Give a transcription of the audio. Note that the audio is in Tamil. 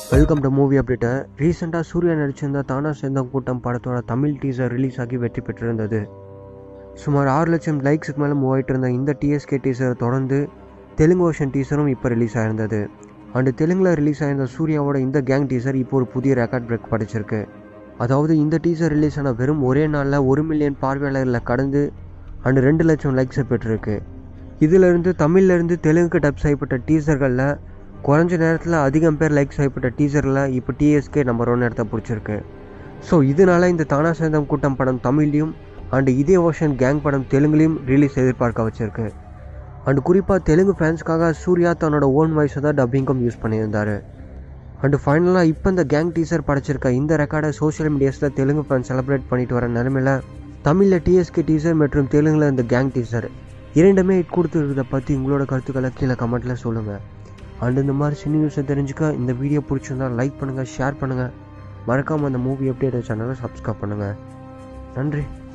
வெல்கம் டு மூவி அப்டேட்டை ரீசெண்டாக சூர்யா நடிச்சிருந்த தானா சேர்ந்தம் கூட்டம் படத்தோட தமிழ் டீசர் ரிலீஸ் ஆகி வெற்றி பெற்றிருந்தது சுமார் ஆறு லட்சம் லைக்ஸுக்கு மேலே மூவ் ஆகிட்டு இருந்த இந்த டிஎஸ்கே டீசரை தொடர்ந்து தெலுங்கு ஓஷன் டீசரும் இப்போ ரிலீஸ் ஆயிருந்தது அண்டு தெலுங்கில் ரிலீஸ் ஆயிருந்த சூர்யாவோட இந்த கேங் டீசர் இப்போ ஒரு புதிய ரெக்கார்ட் பிரேக் படிச்சிருக்கு அதாவது இந்த டீசர் ரிலீஸ் ஆன வெறும் ஒரே நாளில் ஒரு மில்லியன் பார்வையாளர்களை கடந்து அண்டு ரெண்டு லட்சம் லைக்ஸை பெற்றிருக்கு இதிலிருந்து தமிழ்லேருந்து தெலுங்குக்கு டப் செய்யப்பட்ட டீசர்களில் குறைஞ்ச நேரத்தில் அதிகம் பேர் லைக் செய்யப்பட்ட டீசரில் இப்போ டிஎஸ்கே நம்பர் ஒன் இடத்த பிடிச்சிருக்கு ஸோ இதனால இந்த தானா சேந்தம் கூட்டம் படம் தமிழ்லையும் அண்டு இதே ஓஷன் கேங் படம் தெலுங்குலையும் ரிலீஸ் எதிர்பார்க்க வச்சிருக்கு அண்டு குறிப்பாக தெலுங்கு ஃபேன்ஸ்க்காக சூர்யா தன்னோட ஓன் வாய்ஸை தான் டப்பிங்கும் யூஸ் பண்ணியிருந்தார் அண்டு ஃபைனலாக இப்போ இந்த கேங் டீசர் படைச்சிருக்க இந்த ரெக்கார்டை சோஷியல் மீடியாஸில் தெலுங்கு ஃபேன்ஸ் செலிப்ரேட் பண்ணிட்டு வர நிலமையில தமிழில் டிஎஸ்கே டீசர் மற்றும் தெலுங்கில் இந்த கேங் டீசர் இரண்டுமே ஹிட் கொடுத்துருக்கிறத பற்றி உங்களோட கருத்துக்களை கீழே கமெண்ட்டில் சொல்லுங்கள் அண்ட் இந்த மாதிரி சின்ன நியூஸை தெரிஞ்சுக்க இந்த வீடியோ பிடிச்சிருந்தா லைக் பண்ணுங்கள் ஷேர் பண்ணுங்கள் மறக்காமல் அந்த மூவி அப்டேட் சேனலை சப்ஸ்கிரைப் பண்ணுங்கள் நன்றி